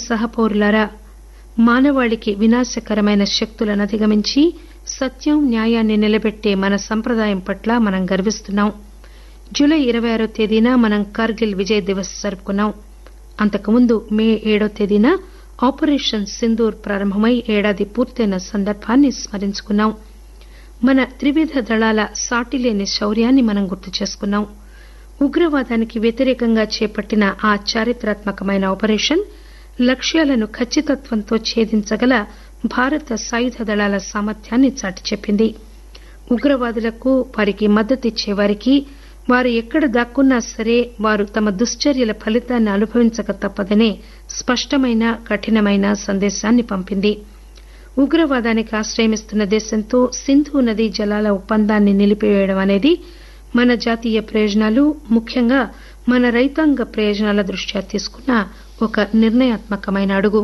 సహపౌరులారా మానవాళికి వినాశకరమైన శక్తులను అధిగమించి సత్యం న్యాయాన్ని నిలబెట్టే మన సంప్రదాయం పట్ల మనం గర్విస్తున్నాం జూలై ఇరవై ఆరో తేదీన మనం కార్గిల్ విజయ్ దివస్ జరుపుకున్నాం అంతకుముందు మే ఏడో తేదీన ఆపరేషన్ సింధూర్ ప్రారంభమై ఏడాది పూర్తయిన సందర్భాన్ని స్మరించుకున్నాం మన త్రివిధ దళాల సాటిలేని శౌర్యాన్ని మనం గుర్తు చేసుకున్నాం ఉగ్రవాదానికి వ్యతిరేకంగా చేపట్టిన ఆ చారిత్రాత్మకమైన ఆపరేషన్ లక్ష్యాలను ఖచ్చితత్వంతో ఛేదించగల భారత సాయుధ దళాల సామర్థ్యాన్ని చాటి చెప్పింది ఉగ్రవాదులకు వారికి మద్దతిచ్చే వారికి వారు ఎక్కడ దాక్కున్నా సరే వారు తమ దుశ్చర్యల ఫలితాన్ని అనుభవించక తప్పదనే స్పష్టమైన కఠినమైన సందేశాన్ని పంపింది ఉగ్రవాదానికి ఆశ్రయమిస్తున్న దేశంతో సింధు నదీ జలాల ఒప్పందాన్ని నిలిపివేయడం అనేది మన జాతీయ ప్రయోజనాలు ముఖ్యంగా మన రైతాంగ ప్రయోజనాల దృష్ట్యా తీసుకున్న ఒక నిర్ణయాత్మకమైన అడుగు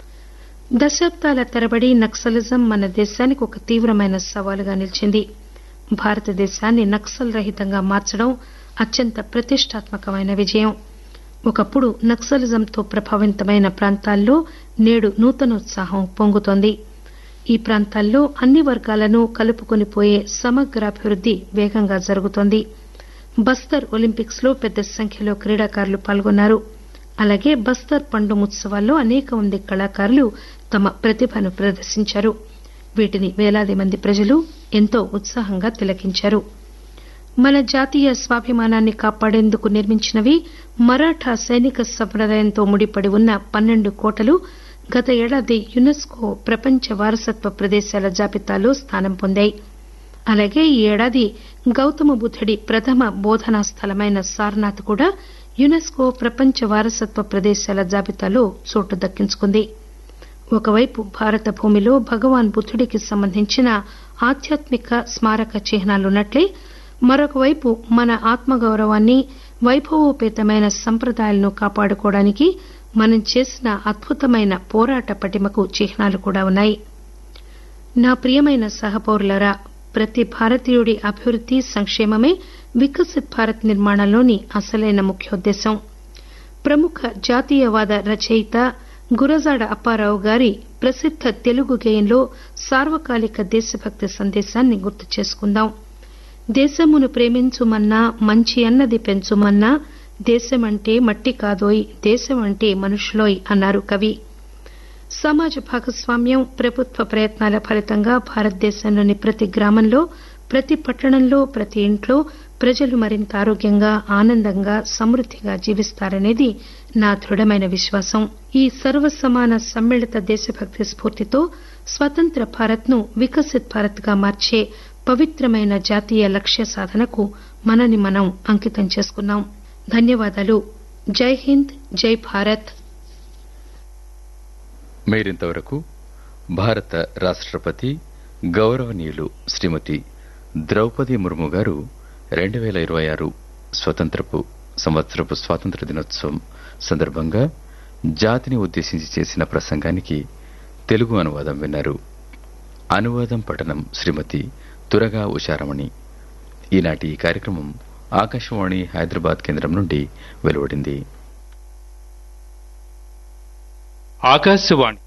దశాబ్దాల తరబడి నక్సలిజం మన దేశానికి ఒక తీవ్రమైన సవాలుగా నిలిచింది భారతదేశాన్ని నక్సల్ రహితంగా మార్చడం అత్యంత ప్రతిష్టాత్మకమైన విజయం ఒకప్పుడు నక్సలిజంతో ప్రభావితమైన ప్రాంతాల్లో నేడు నూతనోత్సాహం పొంగుతోంది ఈ ప్రాంతాల్లో అన్ని వర్గాలను కలుపుకొని పోయే సమగ్రాభివృద్ది వేగంగా జరుగుతోంది బస్తర్ ఒలింపిక్స్ లో పెద్ద సంఖ్యలో క్రీడాకారులు పాల్గొన్నారు అలాగే బస్తర్ పండు ఉత్సవాల్లో అనేక మంది కళాకారులు తమ ప్రతిభను ప్రదర్శించారు వీటిని వేలాది మంది ప్రజలు ఎంతో ఉత్సాహంగా తిలకించారు మన జాతీయ స్వాభిమానాన్ని కాపాడేందుకు నిర్మించినవి మరాఠా సైనిక సంప్రదాయంతో ముడిపడి ఉన్న పన్నెండు కోటలు గత ఏడాది యునెస్కో ప్రపంచ వారసత్వ ప్రదేశాల జాబితాలో స్థానం పొందాయి అలాగే ఈ ఏడాది గౌతమ బుద్ధుడి ప్రథమ బోధనా స్థలమైన సార్నాథ్ కూడా యునెస్కో ప్రపంచ వారసత్వ ప్రదేశాల జాబితాలో చోటు దక్కించుకుంది ఒకవైపు భారత భూమిలో భగవాన్ బుద్ధుడికి సంబంధించిన ఆధ్యాత్మిక స్మారక చిహ్నాలున్నట్లే మరొకవైపు మన ఆత్మగౌరవాన్ని వైభవోపేతమైన సంప్రదాయాలను కాపాడుకోవడానికి మనం చేసిన అద్భుతమైన పోరాట పటిమకు చిహ్నాలు కూడా ఉన్నాయి నా ప్రియమైన సహపౌరులారా ప్రతి భారతీయుడి అభివృద్ది సంక్షేమమే వికసిత్ భారత్ నిర్మాణంలోని అసలైన ముఖ్యోద్దేశం ప్రముఖ జాతీయవాద రచయిత గురజాడ అప్పారావు గారి ప్రసిద్ద తెలుగు గేయంలో సార్వకాలిక దేశభక్తి సందేశాన్ని గుర్తు చేసుకుందాం దేశమును ప్రేమించుమన్నా మంచి అన్నది పెంచుమన్నా దేశమంటే మట్టి కాదోయ్ దేశమంటే మనుషులోయ్ అన్నారు కవి సమాజ భాగస్వామ్యం ప్రభుత్వ ప్రయత్నాల ఫలితంగా భారతదేశంలోని ప్రతి గ్రామంలో ప్రతి పట్టణంలో ప్రతి ఇంట్లో ప్రజలు మరింత ఆరోగ్యంగా ఆనందంగా సమృద్దిగా జీవిస్తారనేది నా దృఢమైన విశ్వాసం ఈ సర్వసమాన సమ్మిళిత దేశభక్తి స్ఫూర్తితో స్వతంత్ర భారత్ ను వికసిత్ భారత్ గా మార్చే పవిత్రమైన జాతీయ లక్ష్య సాధనకు మనని మనం అంకితం చేసుకున్నాం ధన్యవాదాలు జై హింద్ జై భారత్ మీరింతవరకు భారత రాష్ట్రపతి గౌరవనీయులు శ్రీమతి ద్రౌపది ముర్ము గారు రెండు వేల ఇరవై ఆరు స్వతంత్రపు సంవత్సరపు స్వాతంత్ర దినోత్సవం సందర్భంగా జాతిని ఉద్దేశించి చేసిన ప్రసంగానికి తెలుగు అనువాదం విన్నారు అనువాదం పఠనం శ్రీమతి తురగా ఉషారమణి ఈనాటి ఈ కార్యక్రమం ఆకాశవాణి హైదరాబాద్ కేంద్రం నుండి వెలువడింది ఆకాశవాణి